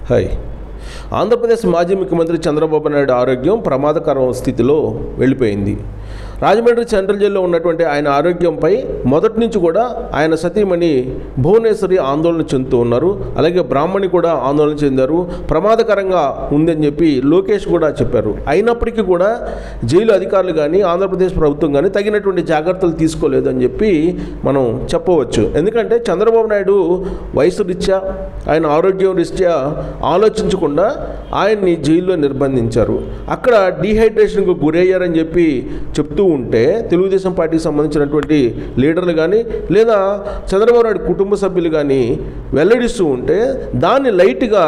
hi Andhra Pradesh మాజీ ముఖ్యమంత్రి చంద్రబాబు నాయుడు ఆరోగ్యం ప్రమాదకరం స్థితిలో వెళ్ళిపోయింది రాజమండ్రి సెంట్రల్ జైల్లో ఉన్నటువంటి ఆయన ఆరోగ్యంపై మొదటి నుంచి కూడా ఆయన సతీమణి భువనేశ్వరి ఆందోళన చెందుతూ ఉన్నారు అలాగే బ్రాహ్మణి కూడా ఆందోళన చెందారు ప్రమాదకరంగా ఉందని చెప్పి లోకేష్ కూడా చెప్పారు అయినప్పటికీ కూడా జైలు అధికారులు కానీ ఆంధ్రప్రదేశ్ ప్రభుత్వం కానీ తగినటువంటి జాగ్రత్తలు తీసుకోలేదని చెప్పి మనం చెప్పవచ్చు ఎందుకంటే చంద్రబాబు నాయుడు వయసు రీత్యా ఆయన ఆరోగ్యం రీత్యా ఆలోచించకుండా ఆయన్ని జైల్లో నిర్బంధించారు అక్కడ డీహైడ్రేషన్కు గురయ్యారని చెప్పి చెప్తూ ఉంటే తెలుగుదేశం పార్టీకి సంబంధించినటువంటి లీడర్లు కానీ లేదా చంద్రబాబు నాయుడు కుటుంబ సభ్యులు కానీ వెల్లడిస్తూ ఉంటే దాన్ని లైట్గా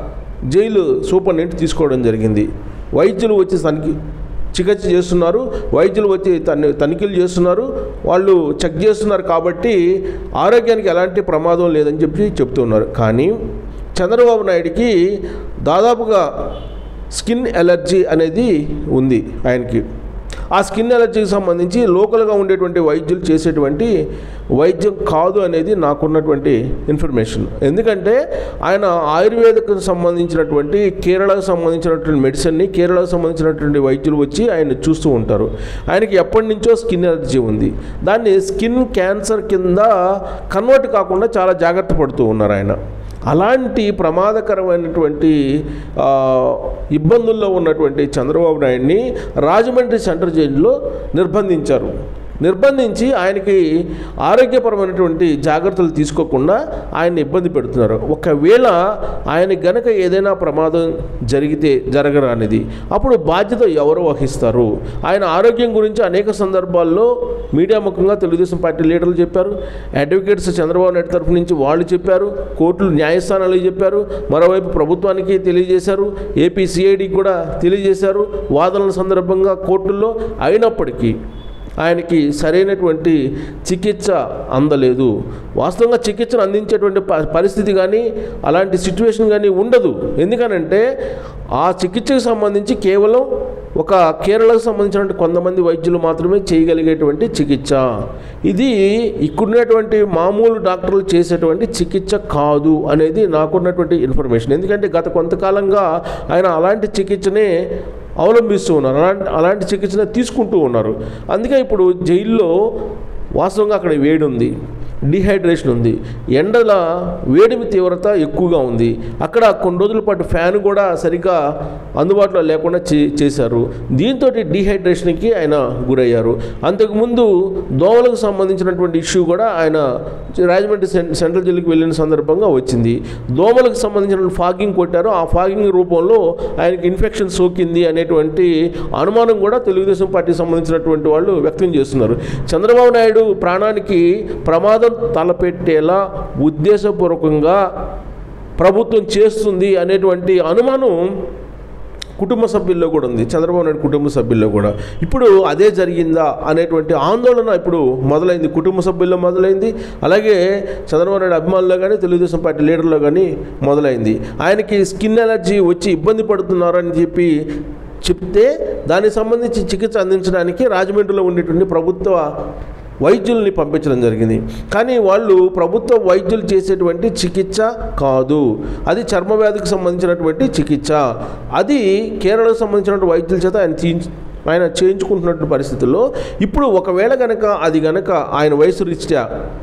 జైలు సూపరింటెండెంట్ తీసుకోవడం జరిగింది వైద్యులు వచ్చి తనిఖీ చికిత్స చేస్తున్నారు వైద్యులు వచ్చి తని తనిఖీలు చేస్తున్నారు వాళ్ళు చెక్ చేస్తున్నారు కాబట్టి ఆరోగ్యానికి ఎలాంటి ప్రమాదం లేదని చెప్పి చెప్తున్నారు కానీ చంద్రబాబు నాయుడికి దాదాపుగా స్కిన్ ఎలర్జీ అనేది ఉంది ఆయనకి ఆ స్కిన్ ఎలర్జీకి సంబంధించి లోకల్గా ఉండేటువంటి వైద్యులు చేసేటువంటి వైద్యం కాదు అనేది నాకున్నటువంటి ఇన్ఫర్మేషన్ ఎందుకంటే ఆయన ఆయుర్వేదకు సంబంధించినటువంటి కేరళకు సంబంధించినటువంటి మెడిసిన్ని కేరళకు సంబంధించినటువంటి వైద్యులు వచ్చి ఆయన చూస్తూ ఉంటారు ఆయనకి ఎప్పటి నుంచో స్కిన్ ఎలర్జీ ఉంది దాన్ని స్కిన్ క్యాన్సర్ కింద కన్వర్ట్ కాకుండా చాలా జాగ్రత్త పడుతూ ఉన్నారు ఆయన అలాంటి ప్రమాదకరమైనటువంటి ఆ, ఇబ్బందుల్లో ఉన్నటువంటి చంద్రబాబు నాయుడిని రాజమండ్రి సెంట్రల్ జైల్లో నిర్బంధించారు నిర్బంధించి ఆయనకి ఆరోగ్యపరమైనటువంటి జాగ్రత్తలు తీసుకోకుండా ఆయన్ని ఇబ్బంది పెడుతున్నారు ఒకవేళ ఆయన గనక ఏదైనా ప్రమాదం జరిగితే జరగరానిది అప్పుడు బాధ్యత ఎవరు వహిస్తారు ఆయన ఆరోగ్యం గురించి అనేక సందర్భాల్లో మీడియా ముఖంగా తెలుగుదేశం పార్టీ లీడర్లు చెప్పారు అడ్వకేట్స్ చంద్రబాబు నాయుడు తరఫు నుంచి వాళ్ళు చెప్పారు కోర్టులు న్యాయస్థానాలు చెప్పారు మరోవైపు ప్రభుత్వానికి తెలియజేశారు ఏపీ సిఐడికి కూడా తెలియజేశారు వాదనల సందర్భంగా కోర్టుల్లో అయినప్పటికీ ఆయనకి సరైనటువంటి చికిత్స అందలేదు వాస్తవంగా చికిత్సను అందించేటువంటి ప- పరిస్థితి కానీ అలాంటి సిచ్యువేషన్ కానీ ఉండదు ఎందుకనంటే ఆ చికిత్సకు సంబంధించి కేవలం ఒక కేరళకు సంబంధించినటువంటి కొంతమంది వైద్యులు మాత్రమే చేయగలిగేటువంటి చికిత్స ఇది ఇక్కడున్నటువంటి మామూలు డాక్టర్లు చేసేటువంటి చికిత్స కాదు అనేది నాకున్నటువంటి ఇన్ఫర్మేషన్ ఎందుకంటే గత కొంతకాలంగా ఆయన అలాంటి చికిత్సనే అవలంబిస్తూ ఉన్నారు అలాంటి అలాంటి చికిత్సను తీసుకుంటూ ఉన్నారు అందుకే ఇప్పుడు జైల్లో వాస్తవంగా అక్కడ వేడి ఉంది డిహైడ్రేషన్ ఉంది ఎండల వేడిమి తీవ్రత ఎక్కువగా ఉంది అక్కడ కొన్ని రోజుల పాటు ఫ్యాన్ కూడా సరిగ్గా అందుబాటులో లేకుండా చే చేశారు దీంతో డిహైడ్రేషన్కి ఆయన గురయ్యారు అంతకుముందు దోమలకు సంబంధించినటువంటి ఇష్యూ కూడా ఆయన రాజమండ్రి సెం- సెంట్రల్ జైలుకి వెళ్ళిన సందర్భంగా వచ్చింది దోమలకు సంబంధించిన ఫాగింగ్ కొట్టారు ఆ ఫాగింగ్ రూపంలో ఆయనకి ఇన్ఫెక్షన్ సోకింది అనేటువంటి అనుమానం కూడా తెలుగుదేశం పార్టీకి సంబంధించినటువంటి వాళ్ళు వ్యక్తం చేస్తున్నారు చంద్రబాబు నాయుడు ప్రాణానికి ప్రమాదం తలపెట్టేలా ఉద్దేశపూర్వకంగా ప్రభుత్వం చేస్తుంది అనేటువంటి అనుమానం కుటుంబ సభ్యుల్లో కూడా ఉంది చంద్రబాబు నాయుడు కుటుంబ సభ్యుల్లో కూడా ఇప్పుడు అదే జరిగిందా అనేటువంటి ఆందోళన ఇప్పుడు మొదలైంది కుటుంబ సభ్యుల్లో మొదలైంది అలాగే చంద్రబాబు నాయుడు అభిమానుల్లో కానీ తెలుగుదేశం పార్టీ లీడర్లో కానీ మొదలైంది ఆయనకి స్కిన్ ఎలర్జీ వచ్చి ఇబ్బంది పడుతున్నారని చెప్పి చెప్తే దానికి సంబంధించి చికిత్స అందించడానికి రాజమండ్రిలో ఉండేటువంటి ప్రభుత్వ వైద్యుల్ని పంపించడం జరిగింది కానీ వాళ్ళు ప్రభుత్వ వైద్యులు చేసేటువంటి చికిత్స కాదు అది చర్మ వ్యాధికి సంబంధించినటువంటి చికిత్స అది కేరళకు సంబంధించినటువంటి వైద్యుల చేత ఆయన తీయించ ఆయన చేయించుకుంటున్నటువంటి పరిస్థితుల్లో ఇప్పుడు ఒకవేళ కనుక అది కనుక ఆయన వయసు రీత్యా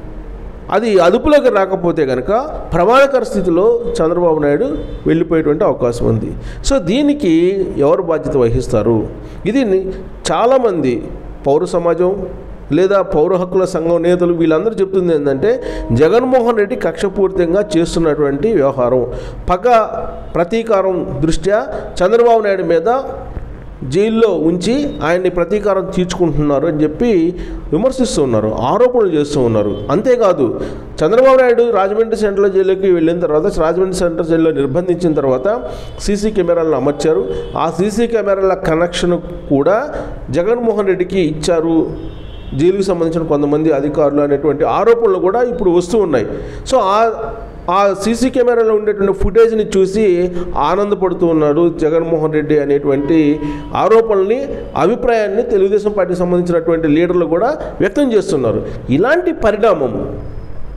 అది అదుపులోకి రాకపోతే కనుక ప్రమాదకర స్థితిలో చంద్రబాబు నాయుడు వెళ్ళిపోయేటువంటి అవకాశం ఉంది సో దీనికి ఎవరు బాధ్యత వహిస్తారు ఇది ని- చాలామంది పౌర సమాజం లేదా పౌర హక్కుల సంఘం నేతలు వీళ్ళందరూ చెప్తుంది ఏంటంటే జగన్మోహన్ రెడ్డి కక్షపూరితంగా చేస్తున్నటువంటి వ్యవహారం పగ ప్రతీకారం దృష్ట్యా చంద్రబాబు నాయుడు మీద జైల్లో ఉంచి ఆయన్ని ప్రతీకారం తీర్చుకుంటున్నారు అని చెప్పి విమర్శిస్తూ ఉన్నారు ఆరోపణలు చేస్తూ ఉన్నారు అంతేకాదు చంద్రబాబు నాయుడు రాజమండ్రి సెంట్రల్ జైలుకి వెళ్ళిన తర్వాత రాజమండ్రి సెంట్రల్ జైల్లో నిర్బంధించిన తర్వాత సీసీ కెమెరాలను అమర్చారు ఆ సీసీ కెమెరాల కనెక్షన్ కూడా జగన్మోహన్ రెడ్డికి ఇచ్చారు జైలుకి సంబంధించిన కొంతమంది అధికారులు అనేటువంటి ఆరోపణలు కూడా ఇప్పుడు వస్తూ ఉన్నాయి సో ఆ ఆ సీసీ కెమెరాలో ఉండేటువంటి ఫుటేజ్ని చూసి ఆనందపడుతూ ఉన్నాడు జగన్మోహన్ రెడ్డి అనేటువంటి ఆరోపణల్ని అభిప్రాయాన్ని తెలుగుదేశం పార్టీకి సంబంధించినటువంటి లీడర్లు కూడా వ్యక్తం చేస్తున్నారు ఇలాంటి పరిణామం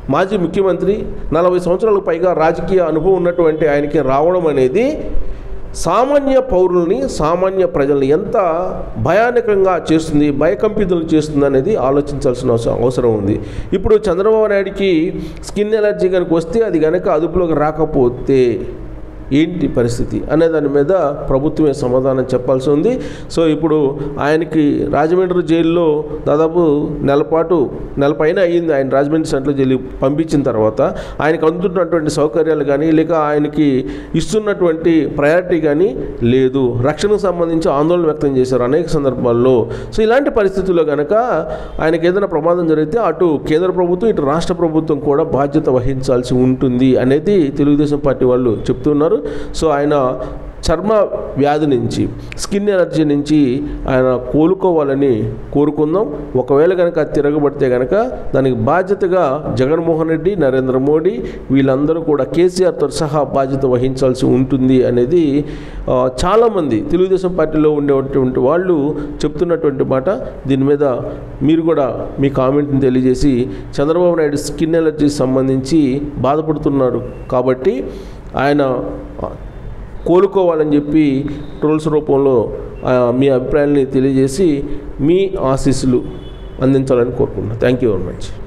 మాజీ ముఖ్యమంత్రి నలభై సంవత్సరాలకు పైగా రాజకీయ అనుభవం ఉన్నటువంటి ఆయనకి రావడం అనేది సామాన్య పౌరుల్ని సామాన్య ప్రజల్ని ఎంత భయానకంగా చేస్తుంది భయకంపితులు చేస్తుంది అనేది ఆలోచించాల్సిన అవసరం అవసరం ఉంది ఇప్పుడు చంద్రబాబు నాయుడికి స్కిన్ ఎలర్జీ కనుక వస్తే అది కనుక అదుపులోకి రాకపోతే ఏంటి పరిస్థితి అనే దాని మీద ప్రభుత్వమే సమాధానం చెప్పాల్సి ఉంది సో ఇప్పుడు ఆయనకి రాజమండ్రి జైల్లో దాదాపు నెలపాటు నెల పైన అయ్యింది ఆయన రాజమండ్రి సెంట్రల్ జైలు పంపించిన తర్వాత ఆయనకు అందుతున్నటువంటి సౌకర్యాలు కానీ లేక ఆయనకి ఇస్తున్నటువంటి ప్రయారిటీ కానీ లేదు రక్షణకు సంబంధించి ఆందోళన వ్యక్తం చేశారు అనేక సందర్భాల్లో సో ఇలాంటి పరిస్థితుల్లో కనుక ఆయనకి ఏదైనా ప్రమాదం జరిగితే అటు కేంద్ర ప్రభుత్వం ఇటు రాష్ట్ర ప్రభుత్వం కూడా బాధ్యత వహించాల్సి ఉంటుంది అనేది తెలుగుదేశం పార్టీ వాళ్ళు చెప్తున్నారు సో ఆయన చర్మ వ్యాధి నుంచి స్కిన్ ఎలర్జీ నుంచి ఆయన కోలుకోవాలని కోరుకుందాం ఒకవేళ కనుక అది తిరగబడితే కనుక దానికి బాధ్యతగా జగన్మోహన్ రెడ్డి నరేంద్ర మోడీ వీళ్ళందరూ కూడా కేసీఆర్తో సహా బాధ్యత వహించాల్సి ఉంటుంది అనేది ఆ, చాలామంది తెలుగుదేశం పార్టీలో ఉండేటువంటి వాళ్ళు చెప్తున్నటువంటి మాట దీని మీద మీరు కూడా మీ కామెంట్ని తెలియజేసి చంద్రబాబు నాయుడు స్కిన్ ఎలర్జీ సంబంధించి బాధపడుతున్నారు కాబట్టి ఆయన ఆ, కోలుకోవాలని చెప్పి ట్రోల్స్ రూపంలో ఆ, మీ అభిప్రాయాన్ని తెలియజేసి మీ ఆశీస్సులు అందించాలని కోరుకుంటున్నాను థ్యాంక్ యూ వెరీ మచ్